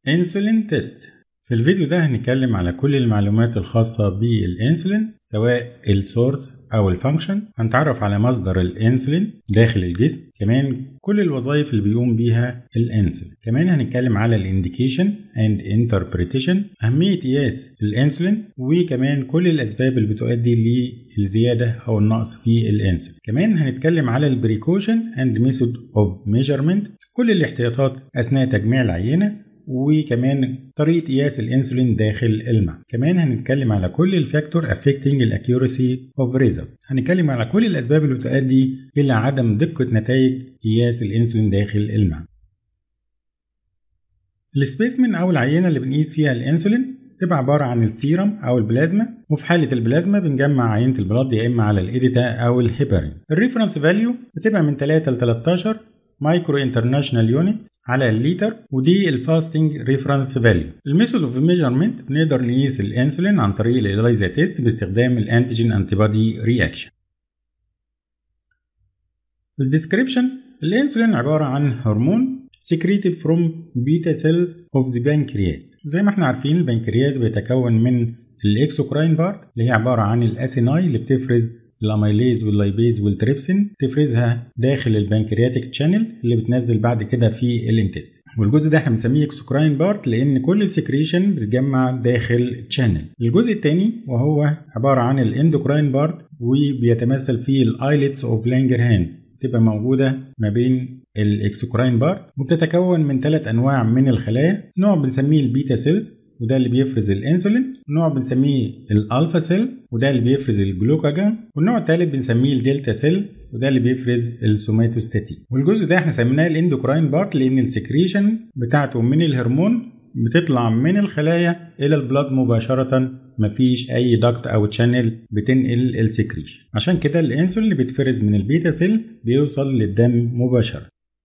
انسولين تيست في الفيديو ده هنتكلم على كل المعلومات الخاصة بالانسولين سواء السورس او الفانكشن هنتعرف على مصدر الانسولين داخل الجسم كمان كل الوظائف اللي بيقوم بيها الانسولين كمان هنتكلم على الانديكيشن اند انتربريتيشن اهمية قياس الانسولين وكمان كل الاسباب اللي بتؤدي للزيادة او النقص في الانسولين كمان هنتكلم على البريكوشن اند ميثود اوف ميجرمنت كل الاحتياطات اثناء تجميع العينة وكمان طريقة قياس الانسولين داخل المعدة كمان هنتكلم على كل الفاكتور affecting الاكيورسي اوف ريزلت هنتكلم على كل الاسباب اللي تؤدي الى عدم دقة نتائج قياس الانسولين داخل المعدة السبيسمن او العينة اللي بنقيس فيها الانسولين تبقى عبارة عن السيرم أو البلازما وفي حالة البلازما بنجمع عينة البلاد يا إما على الإيديتا أو الهيبرين الريفرنس فاليو بتبقى من 3 ل 13 مايكرو انترناشونال يونت على الليتر ودي الفاستنج ريفرنس فاليو الميثود اوف ميجرمنت بنقدر نقيس الانسولين عن طريق الاليزا تيست باستخدام الانتيجين انتي بودي رياكشن الديسكريبشن الانسولين عباره عن هرمون secreted from beta cells of the pancreas زي ما احنا عارفين البنكرياس بيتكون من الاكسوكراين بارت اللي هي عباره عن الاسيناي اللي بتفرز الاميليز واللايبيز والتريبسين تفرزها داخل البنكرياتيك تشانل اللي بتنزل بعد كده في الانتستين والجزء ده احنا بنسميه اكسوكراين بارت لان كل السكريشن بتتجمع داخل التشانل الجزء الثاني وهو عباره عن الاندوكراين بارت وبيتمثل فيه الايلتس اوف لانجر هاندز تبقى موجوده ما بين الاكسوكراين بارت وبتتكون من ثلاث انواع من الخلايا نوع بنسميه البيتا سيلز وده اللي بيفرز الانسولين نوع بنسميه الالفا سيل وده اللي بيفرز الجلوكاجون والنوع الثالث بنسميه الدلتا سيل وده اللي بيفرز السوماتوستاتين والجزء ده احنا سميناه الاندوكراين بارت لان السكريشن بتاعته من الهرمون بتطلع من الخلايا الى البلاد مباشره مفيش اي دكت او تشانل بتنقل السكريشن عشان كده الانسولين اللي بيتفرز من البيتا سيل بيوصل للدم مباشره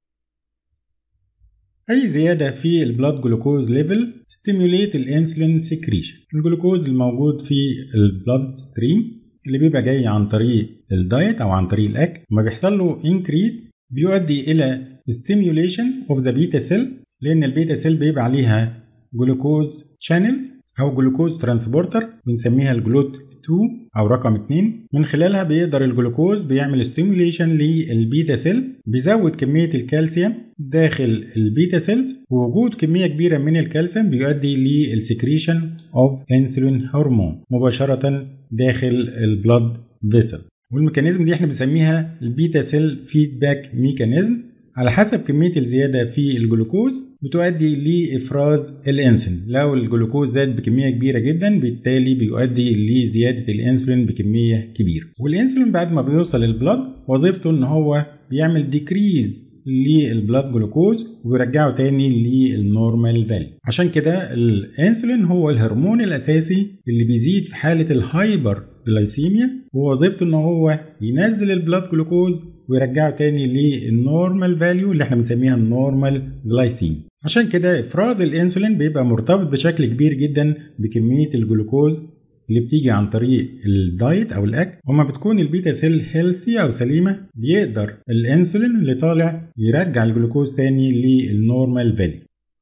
أي زيادة في البلاد جلوكوز ليفل ستيموليت الانسولين سكريشن الجلوكوز الموجود في البلاد ستريم اللي بيبقى جاي عن طريق الدايت أو عن طريق الأكل لما بيحصل له انكريز بيؤدي إلى ستيموليشن اوف ذا بيتا سيل لأن البيتا سيل بيبقى عليها جلوكوز شانلز أو جلوكوز ترانسبورتر بنسميها الجلوت 2 او رقم 2 من خلالها بيقدر الجلوكوز بيعمل ستيموليشن للبيتا سيل بيزود كميه الكالسيوم داخل البيتا سيلز ووجود كميه كبيره من الكالسيوم بيؤدي للسكريشن اوف انسولين هرمون مباشره داخل البلاد فيسل والميكانيزم دي احنا بنسميها البيتا سيل فيدباك ميكانيزم على حسب كمية الزيادة في الجلوكوز بتؤدي لإفراز الأنسولين لو الجلوكوز زاد بكمية كبيرة جدا بالتالي بيؤدي لزيادة الأنسولين بكمية كبيرة والأنسولين بعد ما بيوصل البلد وظيفته إن هو بيعمل ديكريز للبلاد جلوكوز ويرجعه تاني للنورمال فاليو عشان كده الانسولين هو الهرمون الاساسي اللي بيزيد في حاله الهايبر جلايسيميا ووظيفته ان هو ينزل البلاد جلوكوز ويرجعه تاني للنورمال فاليو اللي احنا بنسميها النورمال جلايسيميا عشان كده افراز الانسولين بيبقى مرتبط بشكل كبير جدا بكميه الجلوكوز اللي بتيجي عن طريق الدايت او الاكل وما بتكون البيتا سيل هيلثي او سليمه بيقدر الانسولين اللي طالع يرجع الجلوكوز تاني للنورمال فاليو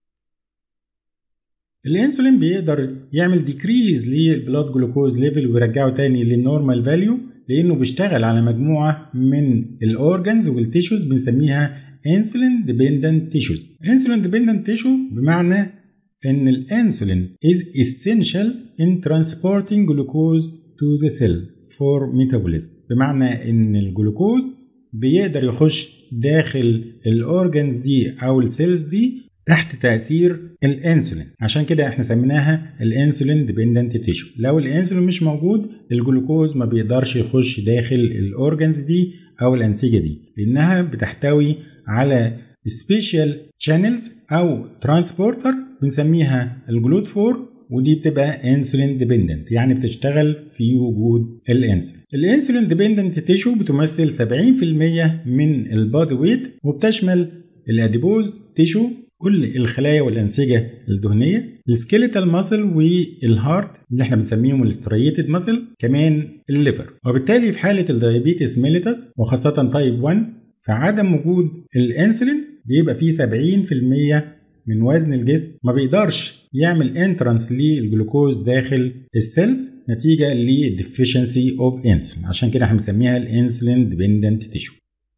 الانسولين بيقدر يعمل ديكريز للبلاد جلوكوز ليفل ويرجعه تاني للنورمال فاليو لانه بيشتغل على مجموعه من الاورجنز والتيشوز بنسميها انسولين ديبندنت تيشوز انسولين ديبندنت تيشو بمعنى ان الانسولين is essential in transporting glucose to the cell for metabolism بمعنى ان الجلوكوز بيقدر يخش داخل الاورجنز دي او السيلز دي تحت تاثير الانسولين عشان كده احنا سميناها الانسولين ديبندنت تيشو لو الانسولين مش موجود الجلوكوز ما بيقدرش يخش داخل الاورجنز دي او الانسجه دي لانها بتحتوي على سبيشال شانلز او ترانسبورتر بنسميها الجلوت 4 ودي بتبقى انسولين ديبندنت يعني بتشتغل في وجود الانسولين الانسولين ديبندنت تيشو بتمثل 70% من البادي ويت وبتشمل الاديبوز تيشو كل الخلايا والانسجه الدهنيه السكيليتال ماسل والهارت اللي احنا بنسميهم الاستريتد ماسل كمان الليفر وبالتالي في حاله الدايابيتس ميليتس وخاصه تايب 1 فعدم وجود الانسولين بيبقى فيه 70% من وزن الجسم ما بيقدرش يعمل انترانس للجلوكوز داخل السيلز نتيجه لديفيشنسي اوف انسولين عشان كده احنا بنسميها الانسولين ديبندنت تيشو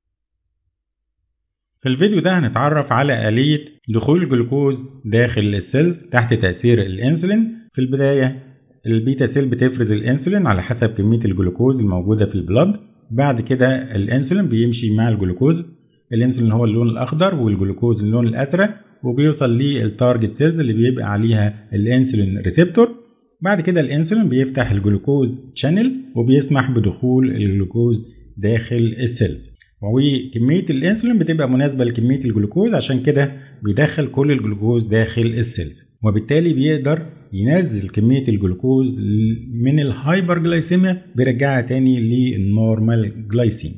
في الفيديو ده هنتعرف على آلية دخول الجلوكوز داخل السيلز تحت تأثير الأنسولين في البداية البيتا سيل بتفرز الأنسولين على حسب كمية الجلوكوز الموجودة في البلد بعد كده الأنسولين بيمشي مع الجلوكوز الأنسولين هو اللون الأخضر والجلوكوز اللون الأزرق وبيوصل للتارجت سيلز اللي بيبقى عليها الأنسولين ريسبتور بعد كده الأنسولين بيفتح الجلوكوز شانل وبيسمح بدخول الجلوكوز داخل السيلز وكمية الانسولين بتبقى مناسبة لكمية الجلوكوز عشان كده بيدخل كل الجلوكوز داخل السيلز وبالتالي بيقدر ينزل كمية الجلوكوز من الهايبر جلايسيميا بيرجعها تاني للنورمال جلايسيميا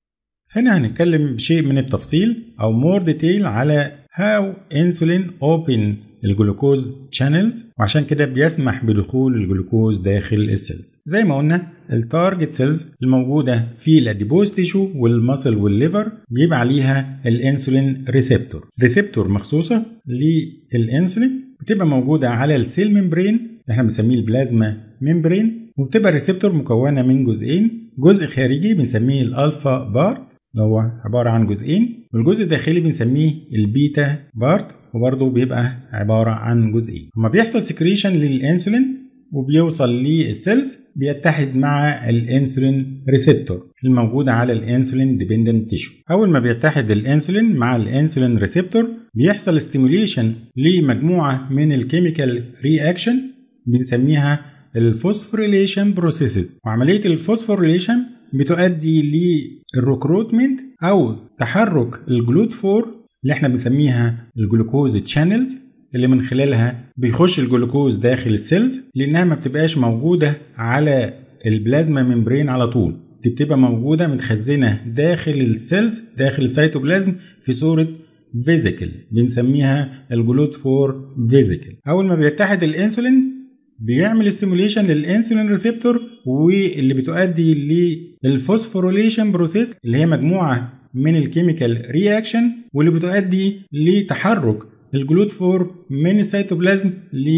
هنا هنتكلم بشيء من التفصيل او مور ديتيل على هاو انسولين اوبن الجلوكوز شانلز وعشان كده بيسمح بدخول الجلوكوز داخل السيلز زي ما قلنا التارجت سيلز الموجوده في الاديبوز تيشو والمسل والليفر بيبقى عليها الانسولين ريسبتور ريسبتور مخصوصه للانسولين بتبقى موجوده على السيل ممبرين احنا بنسميه البلازما ممبرين وبتبقى الريسبتور مكونه من جزئين جزء خارجي بنسميه الالفا بارت اللي هو عباره عن جزئين والجزء الداخلي بنسميه البيتا بارت وبرضه بيبقى عباره عن جزئين لما بيحصل سكريشن للانسولين وبيوصل للسيلز بيتحد مع الانسولين ريسبتور الموجوده على الانسولين ديبندنت تيشو اول ما بيتحد الانسولين مع الانسولين ريسبتور بيحصل ستيموليشن لمجموعه من الكيميكال رياكشن بنسميها الفوسفوريليشن بروسيسز وعمليه الفوسفوريليشن بتؤدي للريكروتمنت او تحرك الجلوت 4 اللي احنا بنسميها الجلوكوز تشانلز اللي من خلالها بيخش الجلوكوز داخل السيلز لانها ما بتبقاش موجوده على البلازما ممبرين على طول دي بتبقى موجوده متخزنه داخل السيلز داخل السيتوبلازم في صوره فيزيكل بنسميها الجلوت 4 فيزيكل اول ما بيتحد الانسولين بيعمل ستيموليشن للانسولين ريسبتور واللي بتؤدي للفوسفوريليشن بروسيس اللي هي مجموعه من الكيميكال رياكشن واللي بتؤدي لتحرك الجلوت 4 من السيتوبلازم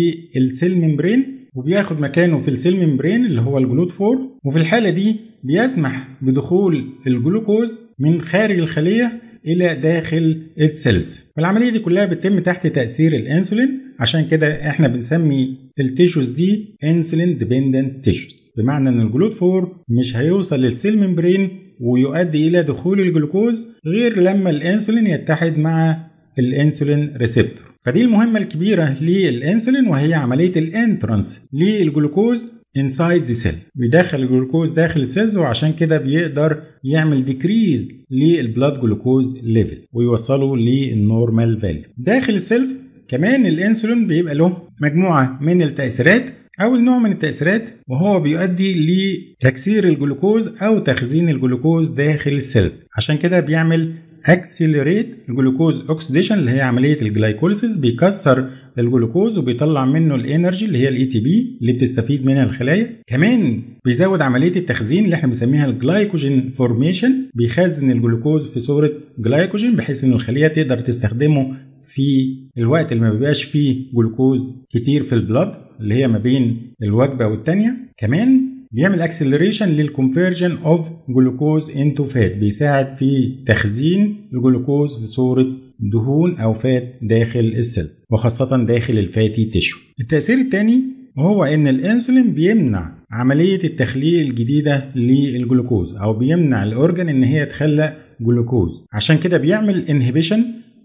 للسيل ممبرين وبياخد مكانه في السيل ممبرين اللي هو الجلوت 4 وفي الحاله دي بيسمح بدخول الجلوكوز من خارج الخليه الى داخل السيلز والعمليه دي كلها بتتم تحت تاثير الانسولين عشان كده احنا بنسمي التيشوز دي انسولين ديبندنت تيشوز بمعنى ان الجلوت 4 مش هيوصل للسيل ممبرين ويؤدي الى دخول الجلوكوز غير لما الانسولين يتحد مع الانسولين ريسبتور فدي المهمة الكبيرة للانسولين وهي عملية الانترانس للجلوكوز انسايد ذا سيل بيدخل الجلوكوز داخل السيلز وعشان كده بيقدر يعمل ديكريز للبلاد جلوكوز ليفل ويوصله للنورمال فاليو داخل السيلز كمان الانسولين بيبقى له مجموعة من التأثيرات أول نوع من التأثيرات وهو بيؤدي لتكسير الجلوكوز أو تخزين الجلوكوز داخل السيلز عشان كده بيعمل اكسلريت الجلوكوز اوكسيديشن اللي هي عمليه الجلايكوليسيس بيكسر الجلوكوز وبيطلع منه الانرجي اللي هي الاي تي بي اللي بتستفيد منها الخلايا كمان بيزود عمليه التخزين اللي احنا بنسميها الجلايكوجين فورميشن بيخزن الجلوكوز في صوره جلايكوجين بحيث ان الخليه تقدر تستخدمه في الوقت اللي ما بيبقاش فيه جلوكوز كتير في البلد اللي هي ما بين الوجبه والتانيه كمان بيعمل اكسلريشن للكونفرجن اوف جلوكوز انتو فات بيساعد في تخزين الجلوكوز في صوره دهون او فات داخل السيلز وخاصه داخل الفاتي تيشو التاثير الثاني وهو ان الانسولين بيمنع عمليه التخليق الجديده للجلوكوز او بيمنع الاورجن ان هي تخلق جلوكوز عشان كده بيعمل انهبيشن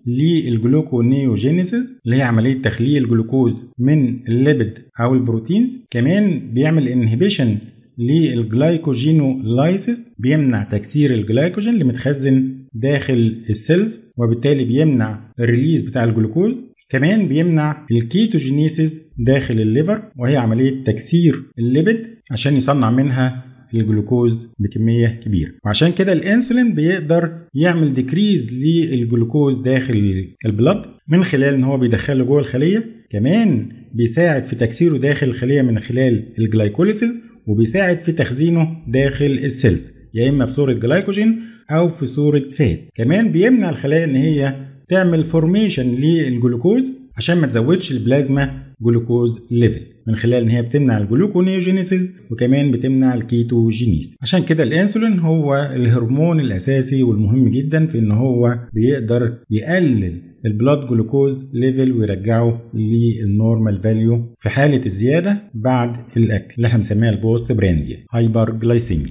للجلوكونيوجينيسيس اللي هي عمليه تخليق الجلوكوز من الليبيد او البروتينز كمان بيعمل انهبيشن للجلايكوجينولايسيس بيمنع تكسير الجلايكوجين اللي متخزن داخل السيلز وبالتالي بيمنع الريليز بتاع الجلوكوز كمان بيمنع الكيتوجينيسيس داخل الليفر وهي عمليه تكسير الليبيد عشان يصنع منها الجلوكوز بكميه كبيره وعشان كده الانسولين بيقدر يعمل ديكريز للجلوكوز داخل البلد من خلال ان هو بيدخله جوه الخليه كمان بيساعد في تكسيره داخل الخليه من خلال الجلايكوليسيس وبيساعد في تخزينه داخل السيلز يا اما في صوره جلايكوجين او في صوره فات كمان بيمنع الخلايا ان هي تعمل فورميشن للجلوكوز عشان ما تزودش البلازما جلوكوز ليفل من خلال ان هي بتمنع الجلوكونيوجينيسيس وكمان بتمنع الكيتوجينيس عشان كده الانسولين هو الهرمون الاساسي والمهم جدا في ان هو بيقدر يقلل البلاد جلوكوز ليفل ويرجعه للنورمال فاليو في حاله الزياده بعد الاكل اللي احنا بنسميها البوست برانديا هايبر جلايسيميا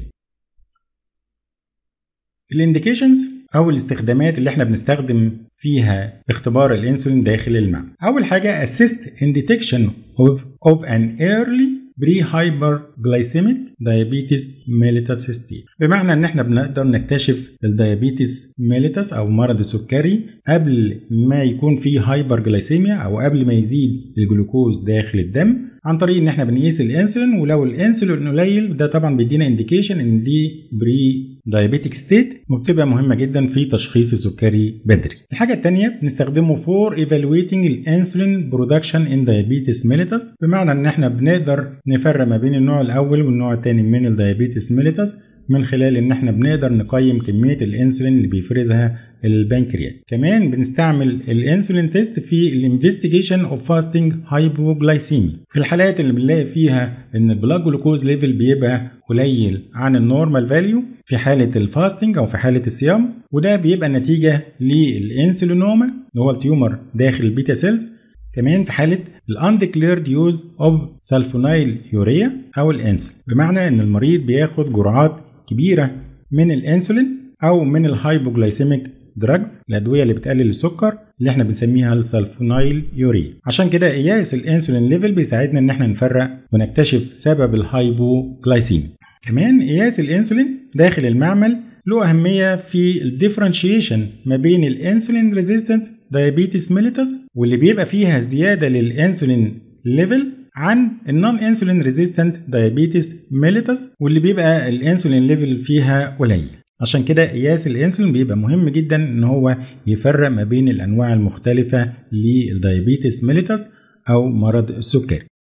الانديكيشنز او الاستخدامات اللي احنا بنستخدم فيها اختبار الانسولين داخل المعده اول حاجه assist in detection of, of an early بري هايبر جلايسيميك دايابيتس ميليتس ستيت بمعنى ان احنا بنقدر نكتشف الدايابيتس ميليتس او مرض السكري قبل ما يكون في هايبر جلايسيميا او قبل ما يزيد الجلوكوز داخل الدم عن طريق ان احنا بنقيس الانسولين ولو الانسولين قليل ده طبعا بيدينا انديكيشن ان دي بري دايابيتك ستيت وبتبقى مهمه جدا في تشخيص السكري بدري. الحاجه الثانيه بنستخدمه فور ايفالويتنج الانسولين برودكشن ان دايابيتس ميليتس بمعنى ان احنا بنقدر نفرق ما بين النوع الاول والنوع الثاني من الدايابيتس ميليتس من خلال ان احنا بنقدر نقيم كميه الانسولين اللي بيفرزها البنكرياس كمان بنستعمل الانسولين تيست في الانفستيجيشن اوف فاستنج هايبوجلايسيمي في الحالات اللي بنلاقي فيها ان البلاد جلوكوز ليفل بيبقى قليل عن النورمال فاليو في حاله الفاستنج او في حاله الصيام وده بيبقى نتيجه للانسولينوما اللي هو التيومر داخل البيتا سيلز كمان في حالة الاندكليرد يوز اوف سلفونايل يوريا او الانسولين بمعنى ان المريض بياخد جرعات كبيرة من الانسولين او من الهايبوجلايسيميك دراجز الادويه اللي بتقلل السكر اللي احنا بنسميها السلفونايل يوريا عشان كده قياس الانسولين ليفل بيساعدنا ان احنا نفرق ونكتشف سبب الهايبوجلايسيميا كمان قياس الانسولين داخل المعمل له أهمية في الديفرنشيشن ما بين الانسولين ريزيستنت دايابيتس ميليتس واللي بيبقى فيها زيادة للانسولين ليفل عن النون انسولين ريزيستنت دايابيتس ميليتس واللي بيبقى الانسولين ليفل فيها قليل عشان كده قياس الانسولين بيبقى مهم جدا ان هو يفرق ما بين الانواع المختلفة للدايابيتس ميليتس او مرض السكري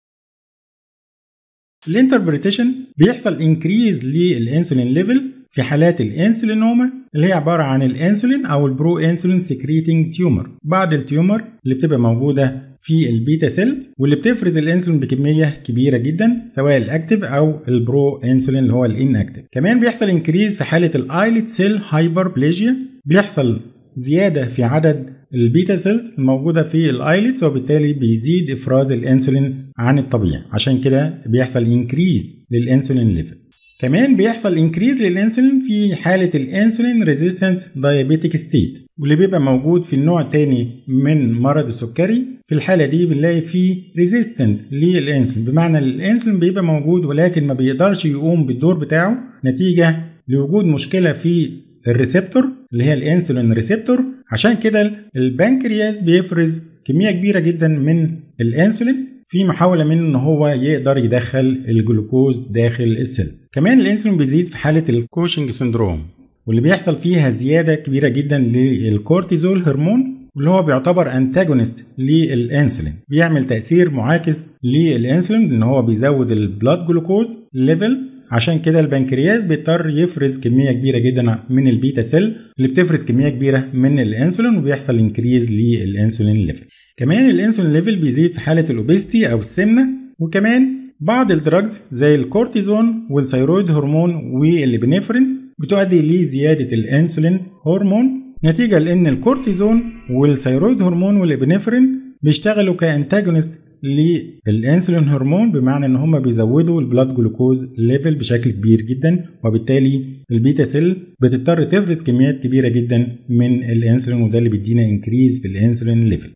الانتربريتيشن بيحصل انكريز للانسولين ليفل في حالات الانسولينوما اللي هي عباره عن الانسولين او البرو انسولين سكريتنج تيومر بعض التيومر اللي بتبقى موجوده في البيتا سيل واللي بتفرز الانسولين بكميه كبيره جدا سواء الاكتف او البرو انسولين اللي هو الان اكتف كمان بيحصل انكريز في حاله الايلت سيل هايبربليجيا بيحصل زياده في عدد البيتا سيلز الموجوده في الايلتس وبالتالي بيزيد افراز الانسولين عن الطبيعي عشان كده بيحصل انكريز للانسولين ليفل كمان بيحصل انكريز للانسولين في حاله الانسولين ريزيستنت دايابيتيك ستيت واللي بيبقى موجود في النوع الثاني من مرض السكري في الحاله دي بنلاقي فيه ريزيستنت للانسولين بمعنى الانسولين بيبقى موجود ولكن ما بيقدرش يقوم بالدور بتاعه نتيجه لوجود مشكله في الريسبتور اللي هي الانسولين ريسبتور عشان كده البنكرياس بيفرز كميه كبيره جدا من الانسولين في محاولة منه ان هو يقدر يدخل الجلوكوز داخل السيلز كمان الانسولين بيزيد في حالة الكوشنج سندروم واللي بيحصل فيها زيادة كبيرة جدا للكورتيزول هرمون واللي هو بيعتبر انتاجونست للانسولين بيعمل تأثير معاكس للانسولين ان هو بيزود البلاد جلوكوز ليفل عشان كده البنكرياس بيضطر يفرز كميه كبيره جدا من البيتا سيل اللي بتفرز كميه كبيره من الانسولين وبيحصل انكريز للانسولين ليفل كمان الانسولين ليفل بيزيد في حاله الاوبستي او السمنه وكمان بعض الدراجز زي الكورتيزون والثيرويد هرمون والابنفرين بتؤدي لزياده الانسولين هرمون نتيجه لان الكورتيزون والثيرويد هرمون والابنفرين بيشتغلوا كانتاجونست للانسولين هرمون بمعنى ان هم بيزودوا البلاد جلوكوز ليفل بشكل كبير جدا وبالتالي البيتا سيل بتضطر تفرز كميات كبيره جدا من الانسولين وده اللي بيدينا انكريز في الانسولين ليفل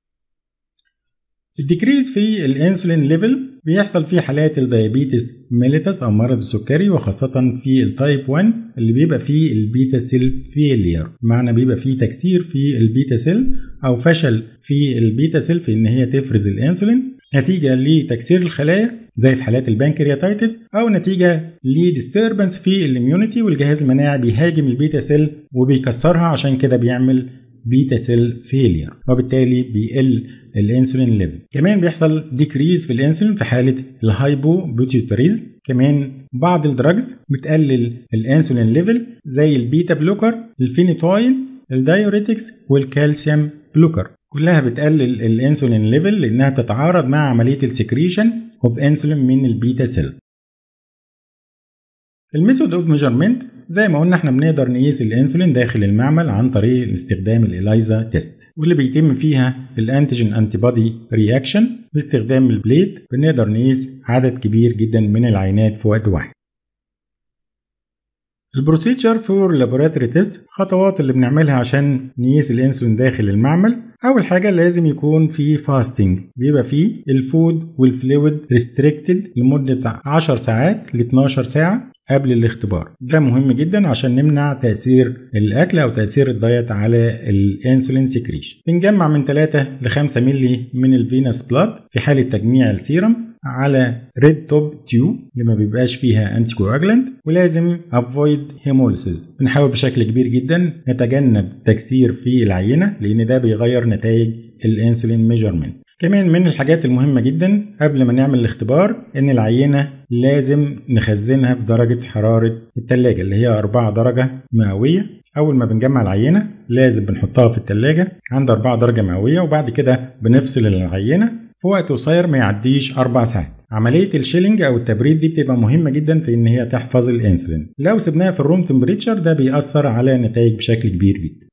الديكريز في الانسولين ليفل بيحصل في حالات الديابيتس ميليتس او مرض السكري وخاصة في التايب 1 اللي بيبقى فيه البيتا سيل فيلير معنى بيبقى فيه تكسير في البيتا سيل او فشل في البيتا سيل في ان هي تفرز الانسولين نتيجة لتكسير الخلايا زي في حالات البنكرياتايتس او نتيجة لديستربنس في الاميونيتي والجهاز المناعي بيهاجم البيتا سيل وبيكسرها عشان كده بيعمل بيتا سيل فيلير وبالتالي بيقل الانسولين ليفل كمان بيحصل ديكريز في الانسولين في حاله الهايبو بيوتيوتريز كمان بعض الدراجز بتقلل الانسولين ليفل زي البيتا بلوكر الفينيتوين الدايوريتكس والكالسيوم بلوكر كلها بتقلل الانسولين ليفل لانها تتعارض مع عمليه السكريشن اوف انسولين من البيتا سيلز الميثود اوف ميجرمنت زي ما قلنا احنا بنقدر نقيس الانسولين داخل المعمل عن طريق استخدام الاليزا تيست واللي بيتم فيها الانتيجين انتي بودي رياكشن باستخدام البليت بنقدر نقيس عدد كبير جدا من العينات في وقت واحد البروسيجر فور لابوراتوري تيست خطوات اللي بنعملها عشان نقيس الانسولين داخل المعمل اول حاجه لازم يكون في فاستنج بيبقى فيه الفود والفلويد ريستريكتد لمده 10 ساعات ل 12 ساعه قبل الاختبار ده مهم جدا عشان نمنع تاثير الاكل او تاثير الدايت على الانسولين سكريشن بنجمع من 3 ل 5 مللي من الفينس بلاد في حاله تجميع السيرم على ريد توب تيوب اللي ما بيبقاش فيها انتي كواجلانت ولازم افويد هيموليسيس بنحاول بشكل كبير جدا نتجنب تكسير في العينه لان ده بيغير نتائج الانسولين ميجرمنت كمان من الحاجات المهمة جدا قبل ما نعمل الاختبار ان العينة لازم نخزنها في درجة حرارة التلاجة اللي هي 4 درجة مئوية أول ما بنجمع العينة لازم بنحطها في التلاجة عند 4 درجة مئوية وبعد كده بنفصل العينة في وقت قصير ما يعديش أربع ساعات عملية الشيلنج أو التبريد دي بتبقى مهمة جدا في إن هي تحفظ الأنسولين لو سبناها في الروم تمبريتشر ده بيأثر على نتائج بشكل كبير جدا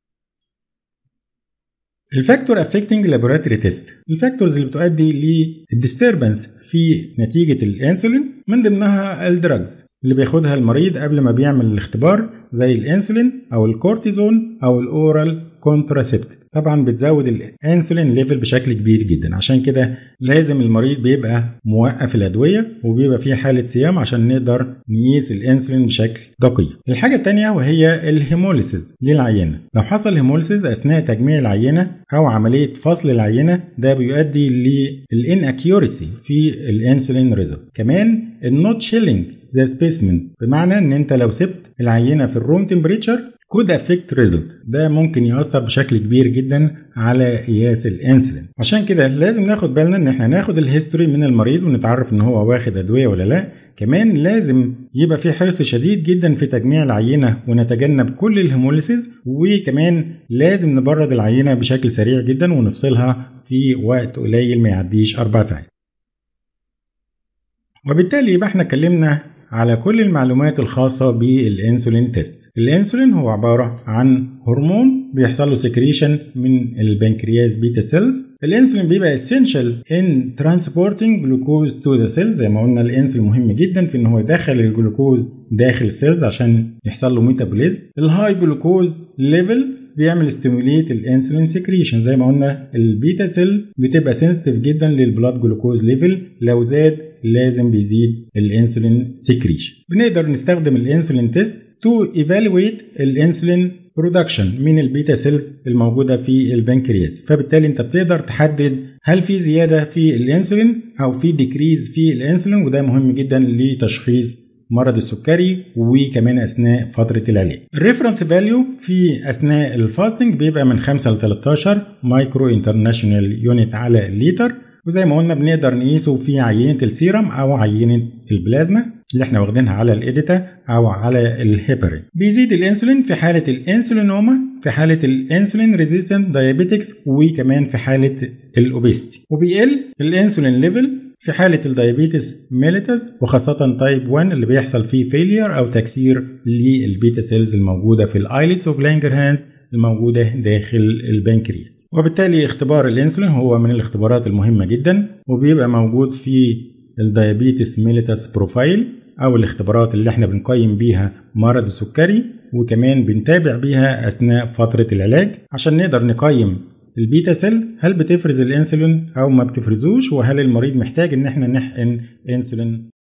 الفاكتور افكتنج لابوراتوري تيست الفاكتورز اللي بتؤدي للديستربنس في نتيجه الانسولين من ضمنها الدراجز اللي بياخدها المريض قبل ما بيعمل الاختبار زي الانسولين او الكورتيزون او الاورال كونتراسيبتيف طبعا بتزود الانسولين ليفل بشكل كبير جدا عشان كده لازم المريض بيبقى موقف الادويه وبيبقى في حاله صيام عشان نقدر نقيس الانسولين بشكل دقيق الحاجه الثانيه وهي الهيموليسيس للعينه لو حصل هيموليسيس اثناء تجميع العينه او عمليه فصل العينه ده بيؤدي للان اكيورسي في الانسولين ريزلت كمان النوت شيلينج ذا سبيسمن بمعنى ان انت لو سبت العينه في الروم تمبريتشر كود افكت ريزلت ده ممكن ياثر بشكل كبير جدا على قياس الانسولين عشان كده لازم ناخد بالنا ان احنا ناخد الهيستوري من المريض ونتعرف ان هو واخد ادويه ولا لا كمان لازم يبقى في حرص شديد جدا في تجميع العينه ونتجنب كل الهيموليسيس وكمان لازم نبرد العينه بشكل سريع جدا ونفصلها في وقت قليل ما يعديش اربع ساعات وبالتالي يبقى احنا اتكلمنا على كل المعلومات الخاصة بالانسولين تيست الانسولين هو عبارة عن هرمون بيحصل له سكريشن من البنكرياس بيتا سيلز الانسولين بيبقى essential in transporting glucose to the cells زي ما قلنا الانسولين مهم جدا في ان هو يدخل الجلوكوز داخل السيلز عشان يحصل له ميتابوليزم الهاي جلوكوز ليفل بيعمل ستيموليت الانسولين سكريشن زي ما قلنا البيتا سيل بتبقى سنسيتيف جدا للبلاد جلوكوز ليفل لو زاد لازم بيزيد الانسولين سكريشن بنقدر نستخدم الانسولين تيست تو ايفالويت الانسولين برودكشن من البيتا سيلز الموجوده في البنكرياس فبالتالي انت بتقدر تحدد هل في زياده في الانسولين او في ديكريز في الانسولين وده مهم جدا لتشخيص مرض السكري وكمان اثناء فتره العلاج. الريفرنس فاليو في اثناء الفاستنج بيبقى من 5 ل 13 مايكرو انترناشونال يونت على الليتر وزي ما قلنا بنقدر نقيسه في عينه السيرم او عينه البلازما اللي احنا واخدينها على الاديتا او على الهيبرين بيزيد الانسولين في حاله الانسولينوما في حاله الانسولين ريزيستنت دايابيتكس وكمان في حاله الاوبيستي وبيقل الانسولين ليفل في حالة الدايابيتس ميليتس وخاصة تايب 1 اللي بيحصل فيه فيلير أو تكسير للبيتا سيلز الموجودة في الايلتس اوف لانجرهانز الموجودة داخل البنكرياس وبالتالي اختبار الانسولين هو من الاختبارات المهمة جدا وبيبقى موجود في الدايابيتس ميليتس بروفايل أو الاختبارات اللي احنا بنقيم بيها مرض السكري وكمان بنتابع بيها أثناء فترة العلاج عشان نقدر نقيم البيتا سيل هل بتفرز الانسولين او ما بتفرزوش وهل المريض محتاج ان احنا نحقن انسولين